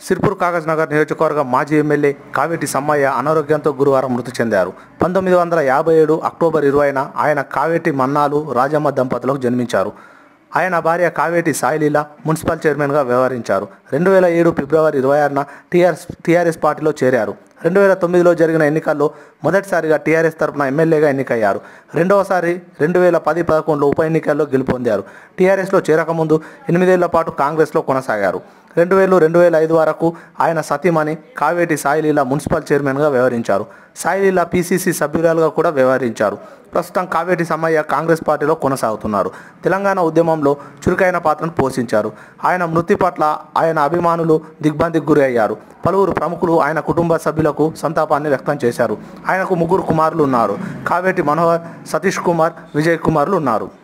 సిర్పూర్ కాగజ్ నగర్ నియోజకవర్గ మాజీ ఎమ్మెల్యే కావేటి సమ్మయ్య అనారోగ్యంతో గురువారం మృతి చెందారు పంతొమ్మిది వందల యాభై ఏడు అక్టోబర్ ఇరవైన ఆయన కావేటి మన్నాలు రాజమ్మ దంపతులకు జన్మించారు ఆయన భార్య కావేటి సాయిలీల మున్సిపల్ చైర్మన్గా వ్యవహరించారు రెండు వేల ఏడు ఫిబ్రవరి ఇరవై ఆరున టీఆర్ఎస్ టీఆర్ఎస్ పార్టీలో చేరారు రెండు వేల తొమ్మిదిలో జరిగిన ఎన్నికల్లో మొదటిసారిగా టీఆర్ఎస్ తరపున ఎమ్మెల్యేగా ఎన్నికయ్యారు రెండవసారి రెండు వేల పది పదకొండులో ఉప ఎన్నికల్లో గెలుపొందారు టీఆర్ఎస్లో చేరకముందు ఎనిమిదేళ్ల పాటు కాంగ్రెస్లో కొనసాగారు రెండు వేలు రెండు వేల ఐదు వరకు ఆయన సతీమణి కావేటి సాయిలీల మున్సిపల్ చైర్మన్గా వ్యవహరించారు సాయిలీల పీసీసీ సభ్యురాలుగా కూడా వ్యవహరించారు ప్రస్తుతం కావేటి సమ్మయ్య కాంగ్రెస్ పార్టీలో కొనసాగుతున్నారు తెలంగాణ ఉద్యమంలో చురుకైన పాత్రను పోషించారు ఆయన మృతి పట్ల ఆయన అభిమానులు దిగ్బంధికి గురి అయ్యారు పలువురు ప్రముఖులు ఆయన కుటుంబ సభ్యులకు సంతాపాన్ని వ్యక్తం చేశారు ఆయనకు ముగ్గురు కుమారులు ఉన్నారు కావేటి మనోహర్ సతీష్ కుమార్ విజయ్ కుమార్లు ఉన్నారు